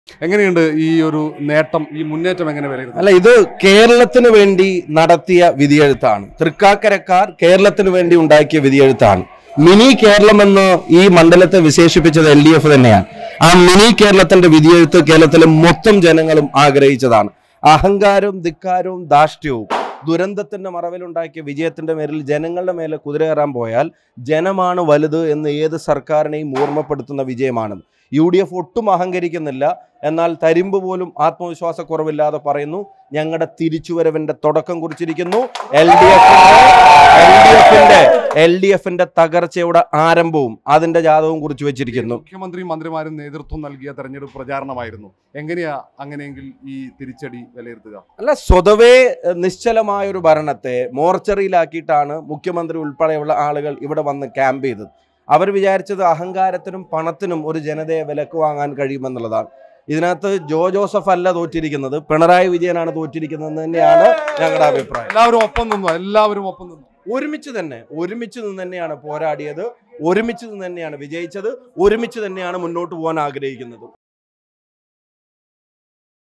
എങ്ങനെയുണ്ട് ഈ ഒരു നേട്ടം ഈ മുന്നേറ്റം എങ്ങനെ വിലയിരുത്തുന്നത് അല്ല ഇത് കേരളത്തിന് വേണ്ടി നടത്തിയ വിധിയെഴുത്താണ് തൃക്കാക്കരക്കാർ കേരളത്തിന് വേണ്ടി ഉണ്ടാക്കിയ വിധിയെഴുത്താണ് മിനി കേരളം എന്ന് ഈ മണ്ഡലത്തെ വിശേഷിപ്പിച്ചത് എൽ ഡി എഫ് തന്നെയാണ് ആ മിനി കേരളത്തിന്റെ വിധിയെഴുത്ത് കേരളത്തിലെ മൊത്തം ജനങ്ങളും ആഗ്രഹിച്ചതാണ് അഹങ്കാരവും ധിക്കാരവും ധാർഷ്ട്യവും ദുരന്തത്തിന്റെ മറവിലുണ്ടാക്കിയ വിജയത്തിന്റെ മേലിൽ ജനങ്ങളുടെ മേലെ കുതിര കയറാൻ പോയാൽ ജനമാണ് വലുത് എന്ന് ഏത് സർക്കാരിനെയും ഓർമ്മപ്പെടുത്തുന്ന വിജയമാണത് യു ഡി എഫ് ഒട്ടും അഹങ്കരിക്കുന്നില്ല എന്നാൽ തരിമ്പ് പോലും ആത്മവിശ്വാസക്കുറവില്ലാതെ പറയുന്നു ഞങ്ങളുടെ തിരിച്ചുവരവിന്റെ തുടക്കം കുറിച്ചിരിക്കുന്നു എൽ ഡി എൽ ഡി എഫിന്റെ എൽ ഡി എഫിന്റെ തകർച്ചയുടെ ആരംഭവും അതിന്റെ ജാതകവും കുറിച്ച് വെച്ചിരിക്കുന്നു മുഖ്യമന്ത്രിയും മന്ത്രിമാരും നേതൃത്വം നൽകിയ തെരഞ്ഞെടുപ്പ് പ്രചാരണമായിരുന്നു എങ്ങനെയാ അങ്ങനെയെങ്കിൽ ഈ തിരിച്ചടി വിലയിരുത്തുക അല്ല സ്വതവേ എഹ്, നിശ്ചലമായ ഒരു ഭരണത്തെ മോർച്ചറിയിലാക്കിയിട്ടാണ് മുഖ്യമന്ത്രി ഉൾപ്പെടെയുള്ള ആളുകൾ ഇവിടെ വന്ന് ക്യാമ്പ് ചെയ്തത് അവർ വിചാരിച്ചത് അഹങ്കാരത്തിനും പണത്തിനും ഒരു ജനതയെ വിലക്ക് വാങ്ങാൻ കഴിയുമെന്നുള്ളതാണ് ഇതിനകത്ത് ജോ ജോസഫ് അല്ല തോറ്റിരിക്കുന്നത് പിണറായി വിജയനാണ് തോറ്റിരിക്കുന്നത് തന്നെയാണ് ഞങ്ങളുടെ അഭിപ്രായം എല്ലാവരും ഒപ്പം നിന്നു എല്ലാവരും ഒപ്പം നിന്നു ഒരുമിച്ച് തന്നെ ഒരുമിച്ച് നിന്ന് തന്നെയാണ് പോരാടിയത് ഒരുമിച്ച് നിന്ന് തന്നെയാണ് വിജയിച്ചത് ഒരുമിച്ച് തന്നെയാണ് മുന്നോട്ട് പോകാൻ ആഗ്രഹിക്കുന്നത്